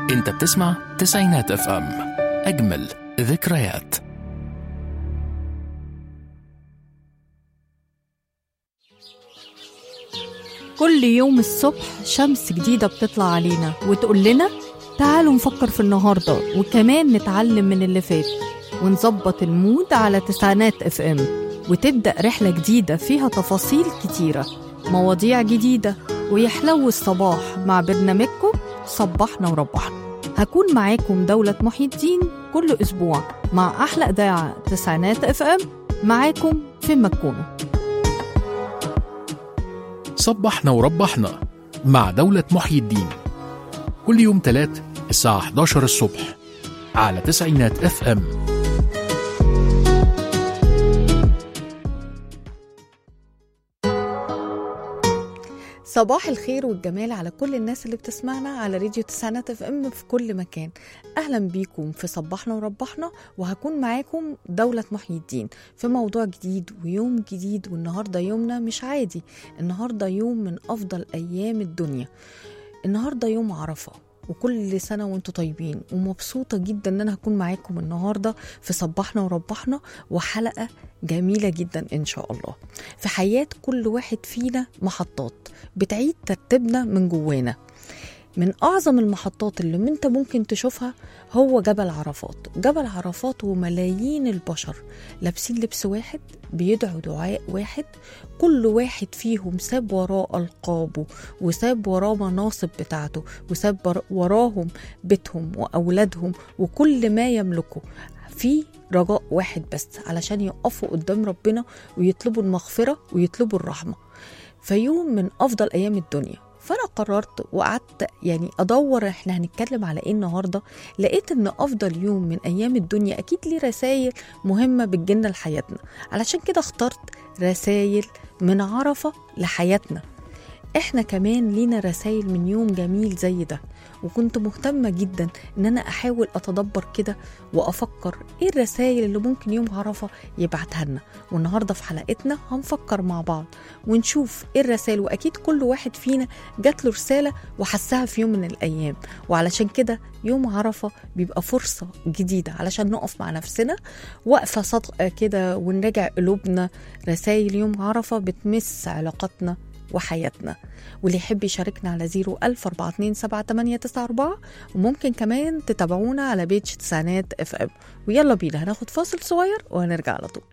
انت بتسمع تسعينات اف ام اجمل ذكريات كل يوم الصبح شمس جديدة بتطلع علينا وتقول لنا تعالوا نفكر في النهاردة وكمان نتعلم من اللي فات ونظبط المود على تسعينات اف ام وتبدأ رحلة جديدة فيها تفاصيل كتيرة مواضيع جديدة ويحلو الصباح مع برنامجكم صبحنا وربحنا هكون معاكم دولة محي الدين كل أسبوع مع أحلى إذاعة تسعينات اف ام معاكم في مكونة صبحنا وربحنا مع دولة محيي الدين كل يوم تلات الساعة 11 الصبح على تسعينات اف ام صباح الخير والجمال على كل الناس اللي بتسمعنا على راديو تسعينات اف ام في كل مكان اهلا بيكم في صبحنا وربحنا وهكون معاكم دولة محي الدين في موضوع جديد ويوم جديد والنهارده يومنا مش عادي النهارده يوم من افضل ايام الدنيا النهارده يوم عرفه وكل سنة وانتم طيبين ومبسوطة جدا ان انا هكون معاكم النهاردة في صبحنا وربحنا وحلقة جميلة جدا ان شاء الله في حياة كل واحد فينا محطات بتعيد ترتيبنا من جوانا من أعظم المحطات اللي انت ممكن تشوفها هو جبل عرفات جبل عرفات وملايين البشر لابسين لبس واحد بيدعوا دعاء واحد كل واحد فيهم ساب وراه ألقابه وساب وراه مناصب بتاعته وساب بر- وراهم بيتهم وأولادهم وكل ما يملكه في رجاء واحد بس علشان يقفوا قدام ربنا ويطلبوا المغفرة ويطلبوا الرحمة فيوم من أفضل أيام الدنيا فأنا قررت وقعدت يعني أدور إحنا هنتكلم على إيه النهاردة لقيت إن أفضل يوم من أيام الدنيا أكيد ليه رسائل مهمة بتجيلنا لحياتنا علشان كده اخترت رسائل من عرفة لحياتنا احنا كمان لينا رسائل من يوم جميل زي ده وكنت مهتمة جدا ان انا احاول اتدبر كده وافكر ايه الرسائل اللي ممكن يوم عرفة يبعتها لنا والنهاردة في حلقتنا هنفكر مع بعض ونشوف ايه الرسائل واكيد كل واحد فينا جات له رسالة وحسها في يوم من الايام وعلشان كده يوم عرفة بيبقى فرصة جديدة علشان نقف مع نفسنا وقفة صادقة كده ونراجع قلوبنا رسائل يوم عرفة بتمس علاقاتنا وحياتنا واللي يحب يشاركنا على 014278994 وممكن كمان تتابعونا على بيج تسعينات اف ام ويلا بينا هناخد فاصل صغير وهنرجع على طول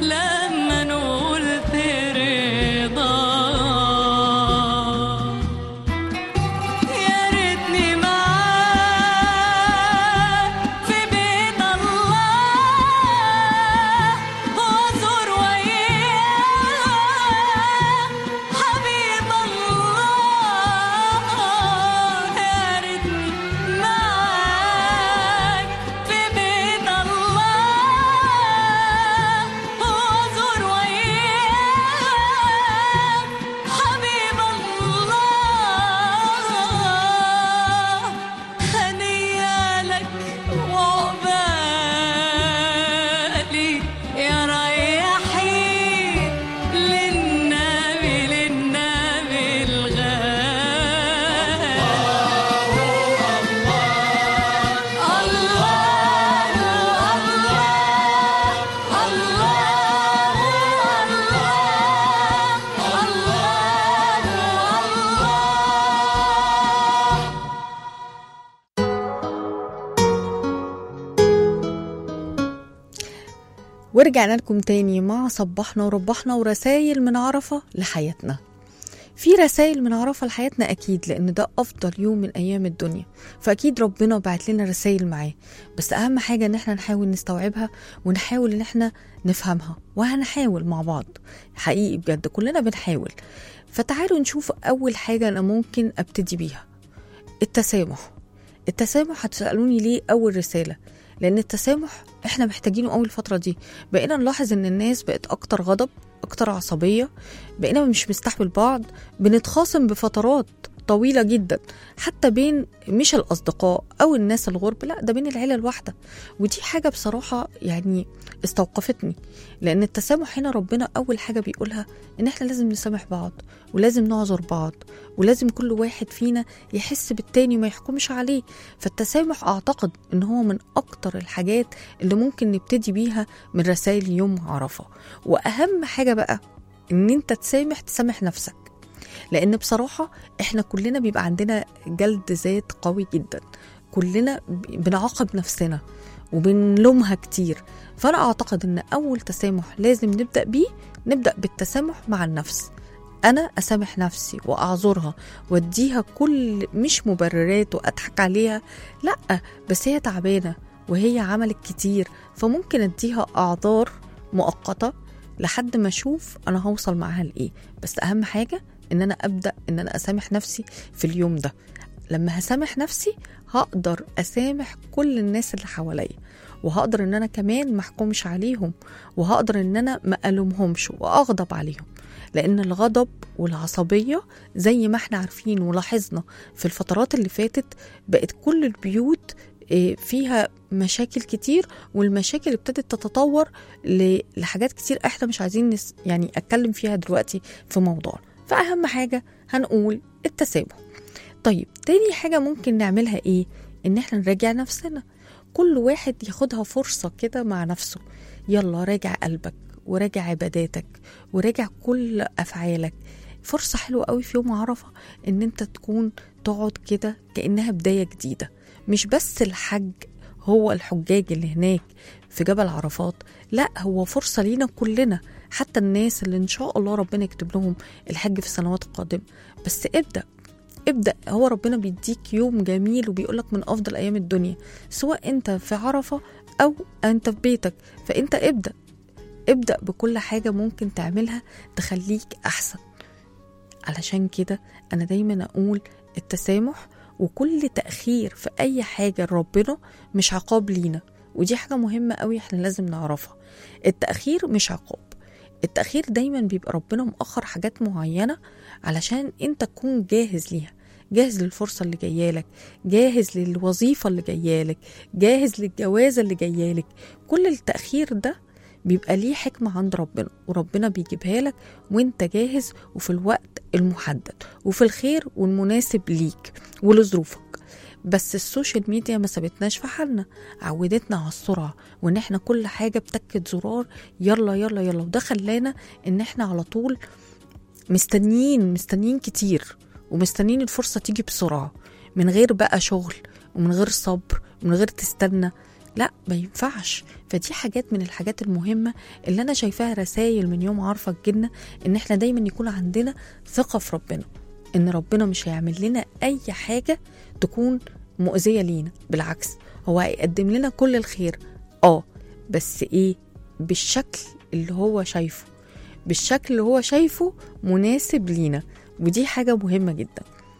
لما نقولت رضا يا ريتني معاك في بيت الله وازور وياه حبيب الله يا ريتني معاك في بيت الله وازور وياه حبيب الله هنيالك وعقبالي يا ريحين للنبي للنبي الغالي الله الله الله الله ورجعنا لكم تاني مع صبحنا وربحنا ورسايل من عرفة لحياتنا في رسائل من عرفة لحياتنا أكيد لأن ده أفضل يوم من أيام الدنيا فأكيد ربنا بعت لنا رسائل معاه بس أهم حاجة إن احنا نحاول نستوعبها ونحاول إن احنا نفهمها وهنحاول مع بعض حقيقي بجد كلنا بنحاول فتعالوا نشوف أول حاجة أنا ممكن أبتدي بيها التسامح التسامح هتسألوني ليه أول رسالة لأن التسامح احنا محتاجينه أول الفترة دي بقينا نلاحظ إن الناس بقت أكتر غضب أكتر عصبية بقينا مش مستحمل بعض بنتخاصم بفترات طويلة جدا حتى بين مش الأصدقاء أو الناس الغرب لا ده بين العيلة الواحدة ودي حاجة بصراحة يعني استوقفتني لأن التسامح هنا ربنا أول حاجة بيقولها إن إحنا لازم نسامح بعض ولازم نعذر بعض ولازم كل واحد فينا يحس بالتاني وما يحكمش عليه فالتسامح أعتقد إن هو من أكتر الحاجات اللي ممكن نبتدي بيها من رسائل يوم عرفة وأهم حاجة بقى إن أنت تسامح تسامح نفسك لان بصراحه احنا كلنا بيبقى عندنا جلد ذات قوي جدا كلنا ب- بنعاقب نفسنا وبنلومها كتير فانا اعتقد ان اول تسامح لازم نبدا بيه نبدا بالتسامح مع النفس انا اسامح نفسي واعذرها واديها كل مش مبررات واضحك عليها لا بس هي تعبانه وهي عملت كتير فممكن اديها اعذار مؤقته لحد ما اشوف انا هوصل معاها لايه بس اهم حاجه ان انا ابدا ان انا اسامح نفسي في اليوم ده لما هسامح نفسي هقدر اسامح كل الناس اللي حواليا وهقدر ان انا كمان ما احكمش عليهم وهقدر ان انا ما الومهمش واغضب عليهم لان الغضب والعصبيه زي ما احنا عارفين ولاحظنا في الفترات اللي فاتت بقت كل البيوت إيه، فيها مشاكل كتير والمشاكل ابتدت تتطور ل- لحاجات كتير احنا مش عايزين نس يعني اتكلم فيها دلوقتي في موضوع فاهم حاجه هنقول التسامح طيب تاني حاجه ممكن نعملها ايه ان احنا نراجع نفسنا كل واحد ياخدها فرصه كده مع نفسه يلا راجع قلبك وراجع عباداتك وراجع كل افعالك فرصه حلوه قوي في يوم عرفه ان انت تكون تقعد كده كانها بدايه جديده مش بس الحج هو الحجاج اللي هناك في جبل عرفات لا هو فرصة لينا كلنا حتى الناس اللي إن شاء الله ربنا يكتب لهم الحج في السنوات القادمة بس ابدأ ابدأ هو ربنا بيديك يوم جميل وبيقولك من أفضل أيام الدنيا سواء أنت في عرفة أو أنت في بيتك فأنت ابدأ ابدأ بكل حاجة ممكن تعملها تخليك أحسن علشان كده أنا دايما أقول التسامح وكل تأخير في أي حاجة ربنا مش عقاب لينا ودي حاجة مهمة قوي احنا لازم نعرفها التأخير مش عقاب التأخير دايما بيبقى ربنا مأخر حاجات معينة علشان انت تكون جاهز ليها جاهز للفرصة اللي جايالك جاهز للوظيفة اللي جايالك جاهز للجوازة اللي جايالك كل التأخير ده بيبقى ليه حكمة عند ربنا وربنا بيجيبها لك وانت جاهز وفي الوقت المحدد وفي الخير والمناسب ليك ولظروفك بس السوشيال ميديا ما سابتناش في حالنا عودتنا على السرعة وان احنا كل حاجة بتكة زرار يلا يلا يلا وده خلانا ان احنا على طول مستنيين مستنيين كتير ومستنيين الفرصة تيجي بسرعة من غير بقى شغل ومن غير صبر ومن غير تستنى لا ما ينفعش فدي حاجات من الحاجات المهمة اللي أنا شايفاها رسائل من يوم عرفة تجيلنا إن إحنا دايما يكون عندنا ثقة في ربنا إن ربنا مش هيعمل لنا أي حاجة تكون مؤذية لينا بالعكس هو هيقدم لنا كل الخير اه بس ايه بالشكل اللي هو شايفه بالشكل اللي هو شايفه مناسب لينا ودي حاجة مهمة جدا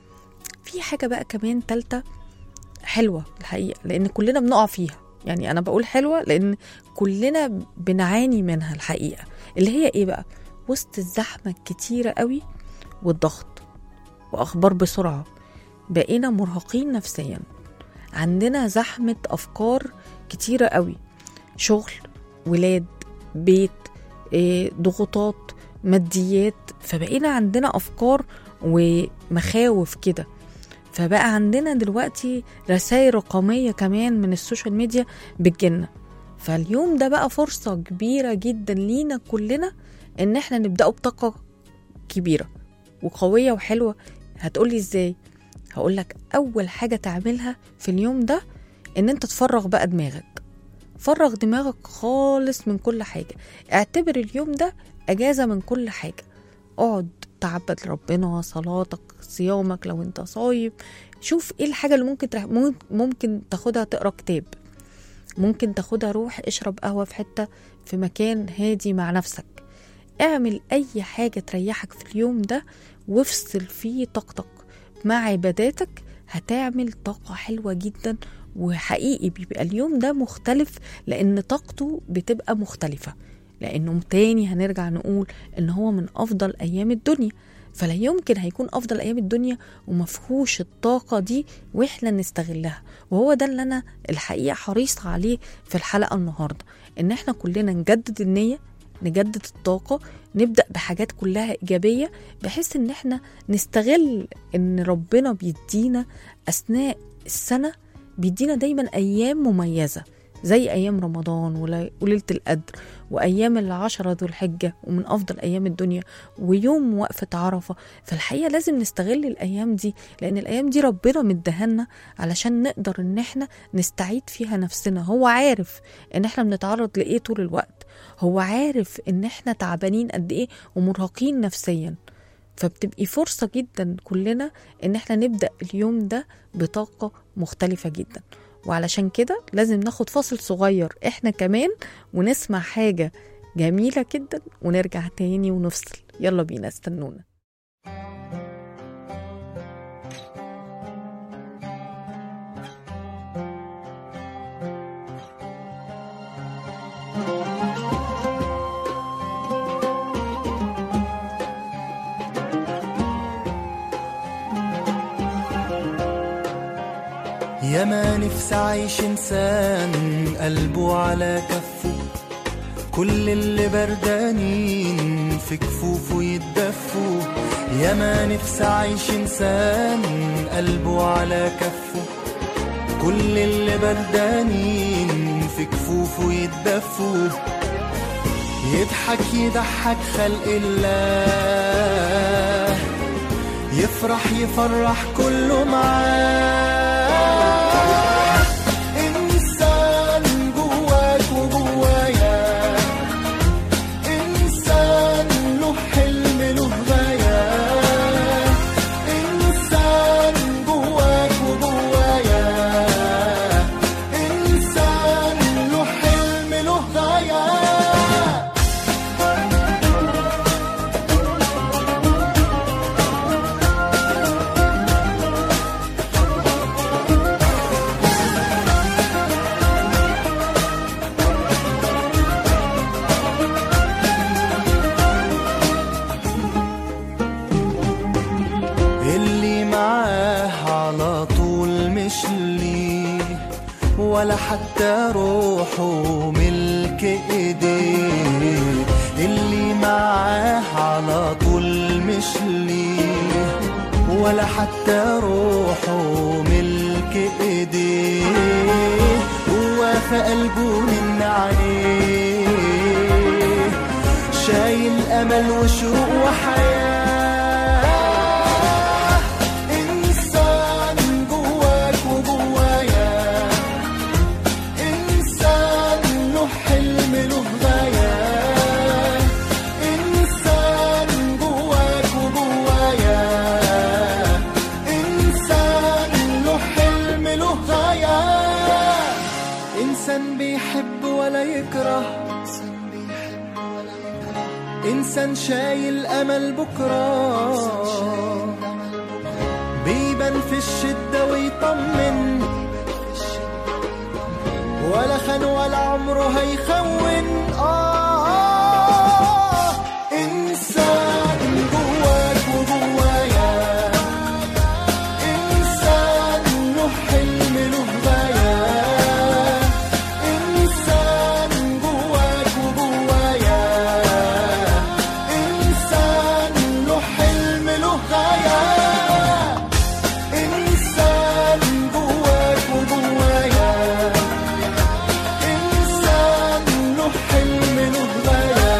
في حاجة بقى كمان تالتة حلوة الحقيقة لأن كلنا بنقع فيها يعني أنا بقول حلوة لأن كلنا بنعاني منها الحقيقة اللي هي إيه بقى وسط الزحمة الكتيرة قوي والضغط وأخبار بسرعة بقينا مرهقين نفسيا عندنا زحمة أفكار كتيرة قوي شغل ولاد بيت إيه، ضغوطات ماديات فبقينا عندنا أفكار ومخاوف كده فبقى عندنا دلوقتي رسائل رقمية كمان من السوشيال ميديا بتجيلنا فاليوم ده بقى فرصة كبيرة جدا لينا كلنا ان احنا نبدأه بطاقة كبيرة وقوية وحلوة هتقولي ازاي هقولك اول حاجة تعملها في اليوم ده ان انت تفرغ بقى دماغك فرغ دماغك خالص من كل حاجة اعتبر اليوم ده اجازة من كل حاجة اقعد تعبد ربنا صلاتك صيامك لو انت صايم شوف ايه الحاجة اللي ممكن ترح... ممكن- ممكن تاخدها تقرا كتاب ممكن تاخدها روح اشرب قهوة في حتة في مكان هادي مع نفسك اعمل اي حاجة تريحك في اليوم ده وافصل فيه طاقتك مع عباداتك هتعمل طاقة حلوة جدا وحقيقي بيبقى اليوم ده مختلف لأن طاقته بتبقى مختلفة لأنه تاني هنرجع نقول إن هو من أفضل أيام الدنيا فلا يمكن هيكون أفضل أيام الدنيا ومفهوش الطاقة دي وإحنا نستغلها وهو ده اللي أنا الحقيقة حريصة عليه في الحلقة النهاردة إن إحنا كلنا نجدد النية نجدد الطاقة نبدأ بحاجات كلها إيجابية بحيث إن إحنا نستغل إن ربنا بيدينا أثناء السنة بيدينا دايما أيام مميزة زي أيام رمضان ولا- وليلة القدر وأيام العشرة ذو الحجة ومن أفضل أيام الدنيا ويوم وقفة عرفة فالحقيقة لازم نستغل الأيام دي لأن الأيام دي ربنا مدهنا علشان نقدر إن إحنا نستعيد فيها نفسنا هو عارف إن إحنا بنتعرض لإيه طول الوقت هو عارف إن إحنا تعبانين قد إيه ومرهقين نفسيا فبتبقي فرصة جدا كلنا إن إحنا نبدأ اليوم ده بطاقة مختلفة جدا وعلشان كده لازم ناخد فاصل صغير إحنا كمان ونسمع حاجة جميلة جدا ونرجع تاني ونفصل يلا بينا استنونا يا ما نفسي عايش انسان قلبه على كفه كل اللي بردانين في كفوفه يتدفوا يا ما نفسي عايش انسان قلبه على كفه كل اللي بردانين في كفوفه يتدفوا يضحك يضحك خلق الله يفرح يفرح كله معاه إنسان جواك وجوايا إنسان له حلم له غاية إنسان جواك وجوايا إنسان له حلم له غاية اللي معاه على طول مش ليه ولا حتى روحه ملك ايديه اللي معاه على طول مش ليه ولا حتى روحه ملك ايديه هو في قلبه من عليه شايل امل وشوق وحياه انسان جواك وجوايا إنسان شايل أمل بكرة بيبان في الشدة ويطمن ولا خان ولا عمره هيخون آه إنسان جواك وجوايا إنسان له حلم له غاية إنسان جواك وجوايا إنسان له حلم له غاية إنسان جواك وجوايا إنسان له حلم له غاية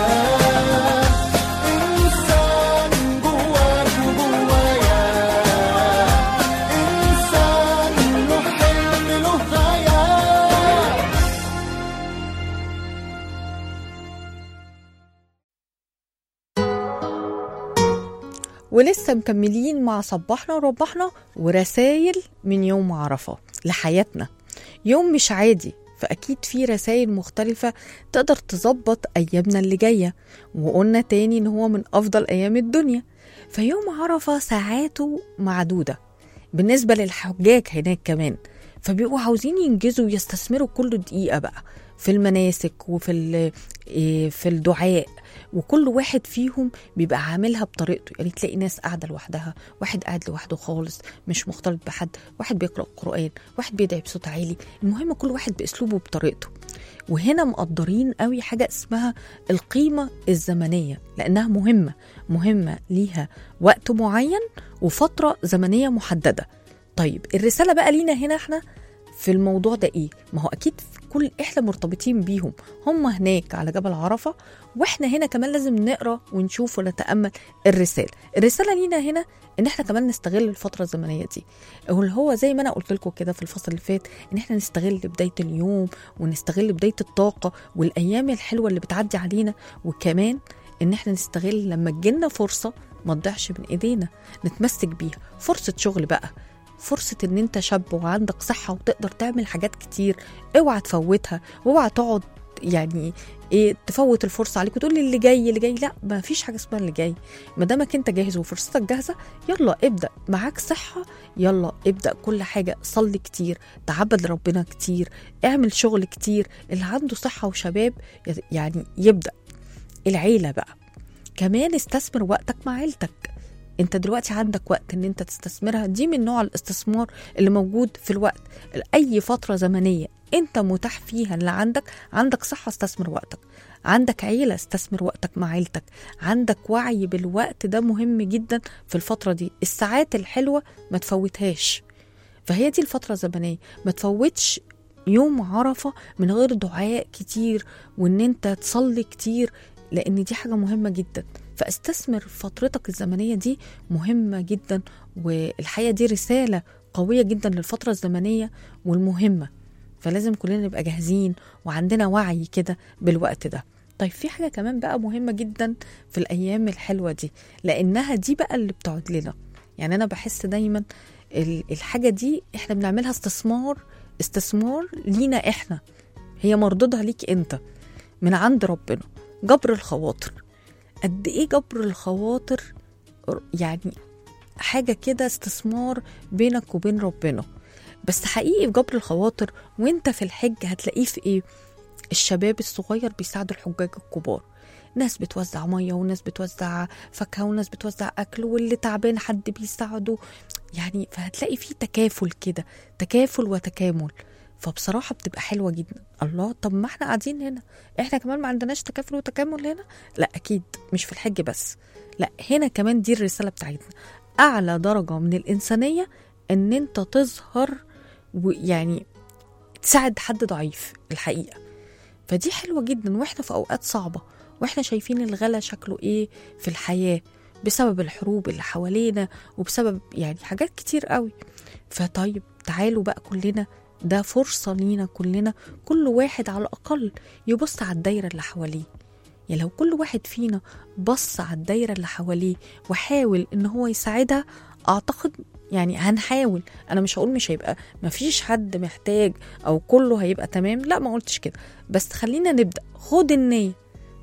إنسان جواك وجوايا إنسان له حلم له غاية ولسه مكملين مع صباحنا وربحنا ورسايل من يوم عرفة لحياتنا يوم مش عادي فأكيد في رسائل مختلفة تقدر تظبط أيامنا اللي جاية وقلنا تاني إن هو من أفضل أيام الدنيا فيوم عرفة ساعاته معدودة بالنسبة للحجاج هناك كمان فبيبقوا عاوزين ينجزوا ويستثمروا كل دقيقة بقى في المناسك وفي ال- إيه، في الدعاء وكل واحد فيهم بيبقى عاملها بطريقته يعني تلاقي ناس قاعدة لوحدها واحد قاعد لوحده خالص مش مختلط بحد واحد بيقرأ قرآن واحد بيدعي بصوت عالي المهم كل واحد بأسلوبه بطريقته وهنا مقدرين قوي حاجة اسمها القيمة الزمنية لأنها مهمة مهمة ليها وقت معين وفترة زمنية محددة طيب الرسالة بقى لينا هنا احنا في الموضوع ده ايه ما هو اكيد كل احنا مرتبطين بيهم هم هناك على جبل عرفة واحنا هنا كمان لازم نقرا ونشوف ونتامل الرساله الرساله لينا هنا ان احنا كمان نستغل الفتره الزمنيه دي واللي هو زي ما انا قلت لكم كده في الفصل اللي فات ان احنا نستغل بدايه اليوم ونستغل بدايه الطاقه والايام الحلوه اللي بتعدي علينا وكمان ان احنا نستغل لما تجيلنا فرصه ما تضيعش من ايدينا نتمسك بيها فرصه شغل بقى فرصة ان انت شاب وعندك صحة وتقدر تعمل حاجات كتير اوعى تفوتها واوعى تقعد يعني ايه تفوت الفرصة عليك وتقول لي اللي جاي اللي جاي لا ما فيش حاجة اسمها اللي جاي ما دامك انت جاهز وفرصتك جاهزة يلا ابدأ معاك صحة يلا ابدأ كل حاجة صلي كتير تعبد ربنا كتير اعمل شغل كتير اللي عنده صحة وشباب يعني يبدأ العيلة بقى كمان استثمر وقتك مع عيلتك انت دلوقتي عندك وقت ان انت تستثمرها دي من نوع الاستثمار اللي موجود في الوقت اي فترة زمنية انت متاح فيها اللي عندك عندك صحة استثمر وقتك عندك عيلة استثمر وقتك مع عيلتك عندك وعي بالوقت ده مهم جدا في الفترة دي الساعات الحلوة ما تفوتهاش فهي دي الفترة الزمنية ما تفوتش يوم عرفة من غير دعاء كتير وان انت تصلي كتير لان دي حاجة مهمة جدا فاستثمر فترتك الزمنية دي مهمة جدا والحقيقة دي رسالة قوية جدا للفترة الزمنية والمهمة فلازم كلنا نبقى جاهزين وعندنا وعي كده بالوقت ده طيب في حاجة كمان بقى مهمة جدا في الأيام الحلوة دي لأنها دي بقى اللي بتقعد لنا يعني أنا بحس دايما ال- الحاجة دي احنا بنعملها استثمار استثمار لينا احنا هي مردودها ليك انت من عند ربنا جبر الخواطر قد ايه جبر الخواطر يعني حاجة كده استثمار بينك وبين ربنا بس حقيقي في جبر الخواطر وانت في الحج هتلاقيه في ايه الشباب الصغير بيساعدوا الحجاج الكبار ناس بتوزع مية وناس بتوزع فاكهة وناس بتوزع أكل واللي تعبان حد بيساعده يعني فهتلاقي فيه تكافل كده تكافل وتكامل فبصراحة بتبقى حلوة جدا الله طب ما احنا قاعدين هنا احنا كمان ما عندناش تكافل وتكامل هنا لا أكيد مش في الحج بس لا هنا كمان دي الرسالة بتاعتنا أعلى درجة من الإنسانية إن أنت تظهر ويعني تساعد حد ضعيف الحقيقة فدي حلوة جدا واحنا في أوقات صعبة واحنا شايفين الغلا شكله ايه في الحياة بسبب الحروب اللي حوالينا وبسبب يعني حاجات كتير قوي فطيب تعالوا بقى كلنا ده فرصة لينا كلنا كل واحد على الأقل يبص على الدايرة اللي حواليه يعني لو كل واحد فينا بص على الدايرة اللي حواليه وحاول إن هو يساعدها أعتقد يعني هنحاول أنا مش هقول مش هيبقى مفيش حد محتاج أو كله هيبقى تمام لا ما قلتش كده بس خلينا نبدأ خد النية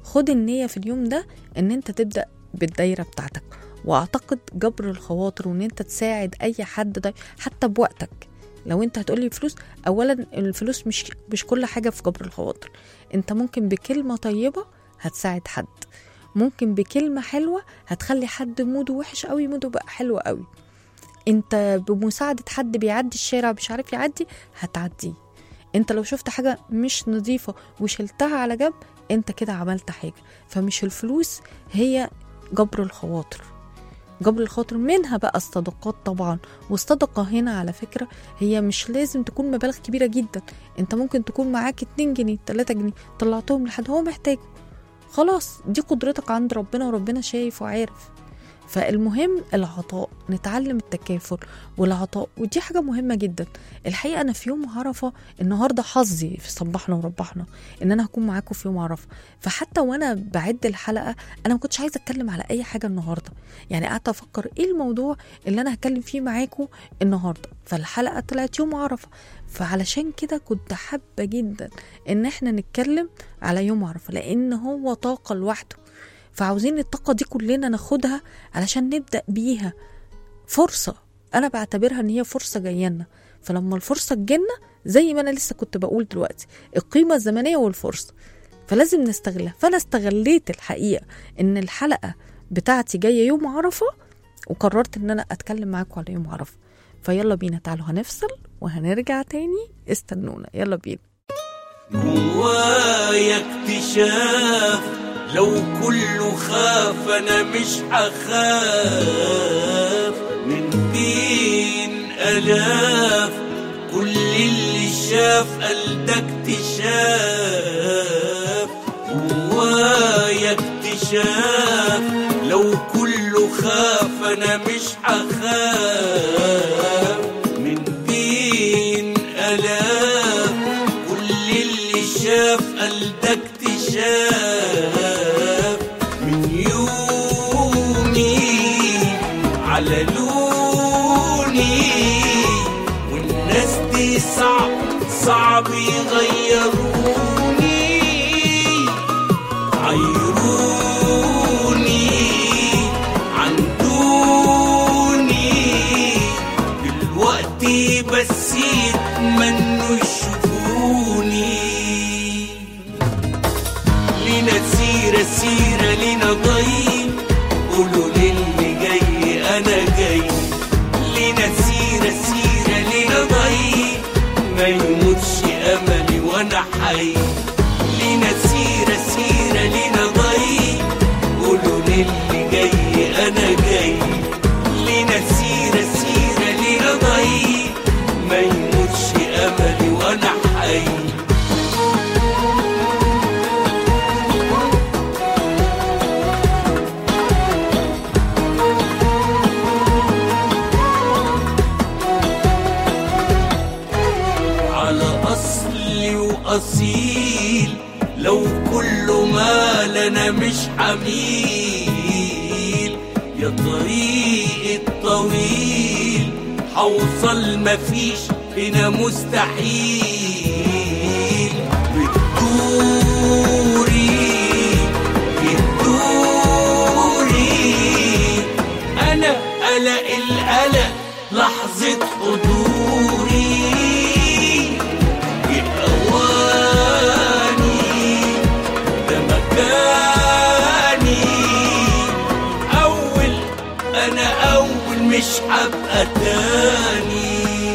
خد النية في اليوم ده ان انت تبدأ بالدايرة بتاعتك واعتقد جبر الخواطر وان انت تساعد اي حد ده حتى بوقتك لو انت هتقولي فلوس اولا الفلوس مش مش كل حاجة في جبر الخواطر انت ممكن بكلمة طيبة هتساعد حد ممكن بكلمة حلوة هتخلي حد موده وحش قوي موده بقى حلو قوي انت بمساعدة حد بيعدي الشارع مش عارف يعدي هتعديه انت لو شفت حاجة مش نظيفة وشلتها على جنب انت كده عملت حاجة فمش الفلوس هي جبر الخواطر جبر الخاطر منها بقى الصدقات طبعا والصدقة هنا على فكرة هي مش لازم تكون مبالغ كبيرة جدا انت ممكن تكون معاك 2 جنيه 3 جنيه طلعتهم لحد هو محتاج خلاص دي قدرتك عند ربنا وربنا شايف وعارف فالمهم العطاء نتعلم التكافل والعطاء ودي حاجة مهمة جدا الحقيقة أنا في يوم عرفة النهاردة حظي في صبحنا وربحنا إن أنا هكون معاكم في يوم عرفة فحتى وأنا بعد الحلقة أنا ما كنتش عايزة أتكلم على أي حاجة النهاردة يعني قعدت أفكر إيه الموضوع اللي أنا هتكلم فيه معاكم النهاردة فالحلقة طلعت يوم عرفة فعلشان كده كنت حابة جدا إن إحنا نتكلم على يوم عرفة لأن هو طاقة لوحده فعاوزين الطاقة دي كلنا ناخدها علشان نبدأ بيها فرصة أنا بعتبرها إن هي فرصة جاية فلما الفرصة تجينا زي ما أنا لسه كنت بقول دلوقتي القيمة الزمنية والفرصة فلازم نستغلها فأنا استغليت الحقيقة إن الحلقة بتاعتي جاية يوم عرفة وقررت إن أنا أتكلم معاكم على يوم عرفة فيلا بينا تعالوا هنفصل وهنرجع تاني استنونا يلا بينا جوايا اكتشاف لو كله خاف انا مش هخاف من بين الاف كل اللي شاف قال ده اكتشاف جوايا اكتشاف لو كله خاف انا مش هخاف من بين الاف كل اللي شاف قال ده اكتشاف من يومي على لوني والناس دي صعب صعب يغيروني عيروني عن دوني دلوقتي بس يتمنوا يشوفوني لينا سيرة سيرة لينا ضي قولوا للي جاي أنا جاي لينا سيرة سيرة لينا ضي ما يموتش أملي وأنا حي لينا سيرة سيرة لينا ضي قولوا للي جاي أنا جاي لينا سيرة سيرة لينا ضي ما يموتش أملي وأنا حي على أصلي وأصيل لو كل ما لنا مش حميل يا طريق الطويل حوصل مفيش هنا مستحيل بتدوري بتدوري أنا قلق القلق لحظة حضوري بأواني ده مكاني أول أنا أول مش هبقى تاني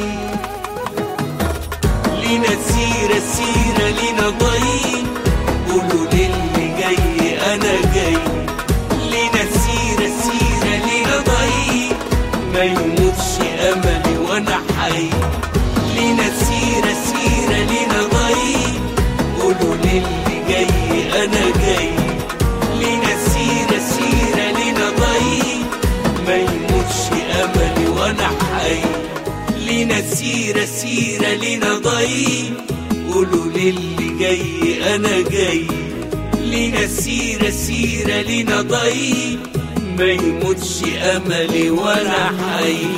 لينا سيرة سيرة لينا ضي قولوا للي جاي أنا جاي لينا سيرة سيرة لينا ضي ما يموتش أملي وأنا حي لينا سيرة سيرة لينا ضي قولوا للي جاي أنا جاي لينا سيرة سيرة لينا ضي ما يموتش أملي وأنا حي لينا سيرة سيرة لينا ضي قولوا للي جاي أنا جاي لينا سيرة سيرة لينا ضي ما يموتش أملي وأنا حي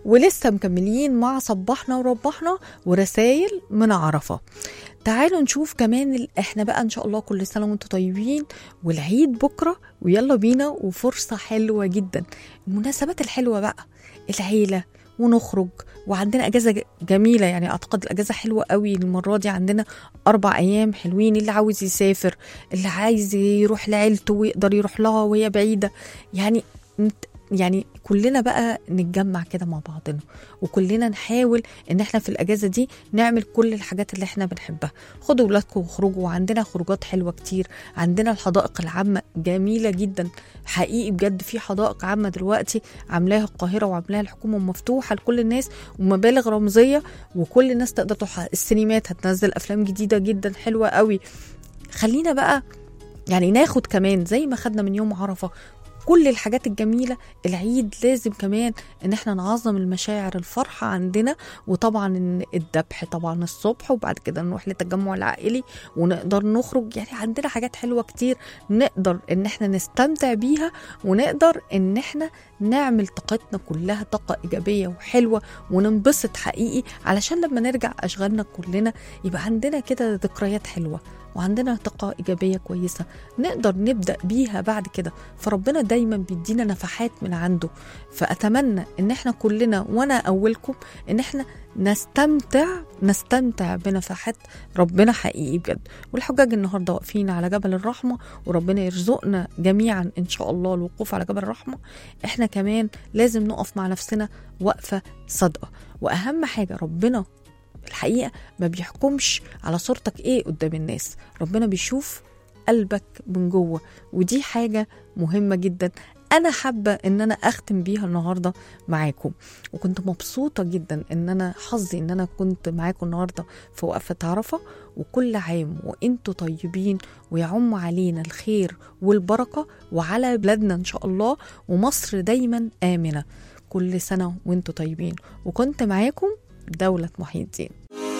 ولسه مكملين مع صبحنا وربحنا ورسايل من عرفة تعالوا نشوف كمان ال- احنا بقى ان شاء الله كل سنة وانتم طيبين والعيد بكرة ويلا بينا وفرصة حلوة جدا المناسبات الحلوة بقى العيلة ونخرج وعندنا اجازه ج- جميله يعني اعتقد الاجازه حلوه قوي المره دي عندنا اربع ايام حلوين اللي عاوز يسافر اللي عايز يروح لعيلته ويقدر يروح لها وهي بعيده يعني نت- يعني كلنا بقى نتجمع كده مع بعضنا وكلنا نحاول ان احنا في الاجازه دي نعمل كل الحاجات اللي احنا بنحبها خدوا ولادكم وخرجوا وعندنا خروجات حلوه كتير عندنا الحدائق العامه جميله جدا حقيقي بجد في حدائق عامه دلوقتي عاملاها القاهره وعاملاها الحكومه مفتوحه لكل الناس ومبالغ رمزيه وكل الناس تقدر تروح السينمات هتنزل افلام جديده جدا حلوه قوي خلينا بقى يعني ناخد كمان زي ما خدنا من يوم عرفه كل الحاجات الجميله العيد لازم كمان ان احنا نعظم المشاعر الفرحه عندنا وطبعا ان الذبح طبعا الصبح وبعد كده نروح للتجمع العائلي ونقدر نخرج يعني عندنا حاجات حلوه كتير نقدر ان احنا نستمتع بيها ونقدر ان احنا نعمل طاقتنا كلها طاقه ايجابيه وحلوه وننبسط حقيقي علشان لما نرجع اشغالنا كلنا يبقى عندنا كده ذكريات حلوه وعندنا طاقة إيجابية كويسة نقدر نبدأ بيها بعد كده فربنا دايما بيدينا نفحات من عنده فأتمنى إن احنا كلنا وأنا أولكم إن احنا نستمتع نستمتع بنفحات ربنا حقيقي بجد والحجاج النهارده واقفين على جبل الرحمه وربنا يرزقنا جميعا ان شاء الله الوقوف على جبل الرحمه احنا كمان لازم نقف مع نفسنا وقفه صادقه واهم حاجه ربنا الحقيقه ما بيحكمش على صورتك ايه قدام الناس ربنا بيشوف قلبك من جوه ودي حاجه مهمه جدا انا حابه ان انا اختم بيها النهارده معاكم وكنت مبسوطه جدا ان انا حظي ان انا كنت معاكم النهارده في وقفه عرفه وكل عام وانتوا طيبين ويعم علينا الخير والبركه وعلى بلادنا ان شاء الله ومصر دايما امنه كل سنه وانتوا طيبين وكنت معاكم دوله محي الدين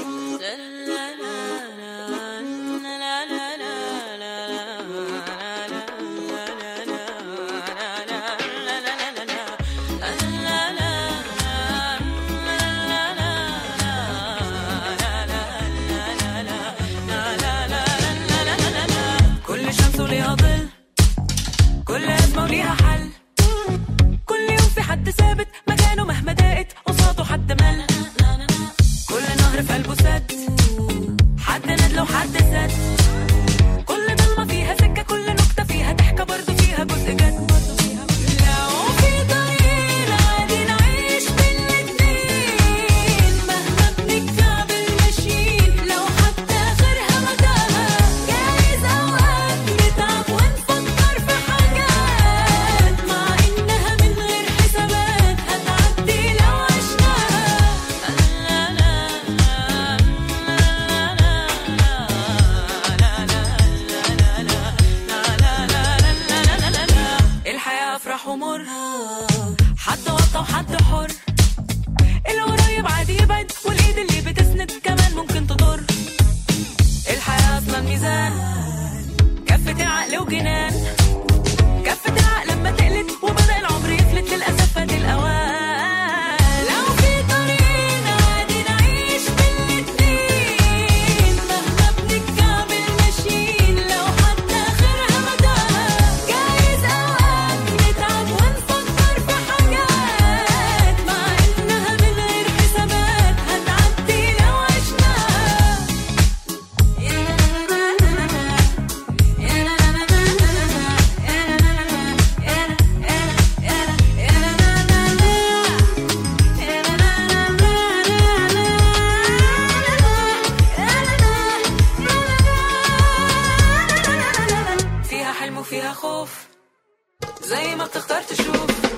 كل شمس وليها ظل كل أزمة وليها حل كل يوم في حد ثابت مكانه مهما ضاقت قصاده حد مل كل نهر في قلبه سد حد ندل وحد سد كل ضلمة فيها سكة كل نكتة فيها ضحكة برضه فيها جزء جد لو في طريق عادي نعيش بالاتنين مهما بنتكعبل ماشيين لو حتى آخرها متاهة جايز أوقات نتعب ونفكر في حاجات مع إنها من غير حسابات هتعدي لو عشناها الحياة أفراح ومر حد وطى وحد حر القريب عادي يبعد والإيد اللي بتسند كمان ممكن تضر الحياة أصلا ميزان كفة العقل وجنان كفة العقل لما تقلت وبدأ العمر يفلت للأسف فات الأوان لو في طريقنا عادي نعيش بالاتنين مهما بنتكعبل ماشيين لو حتى آخرها متاهة جايز أوقات نتعب ونفكر في حاجات مع إنها من غير حسابات هتعدي لو عشناها فيها حلم وفيها خوف زي ما بتختار تشوف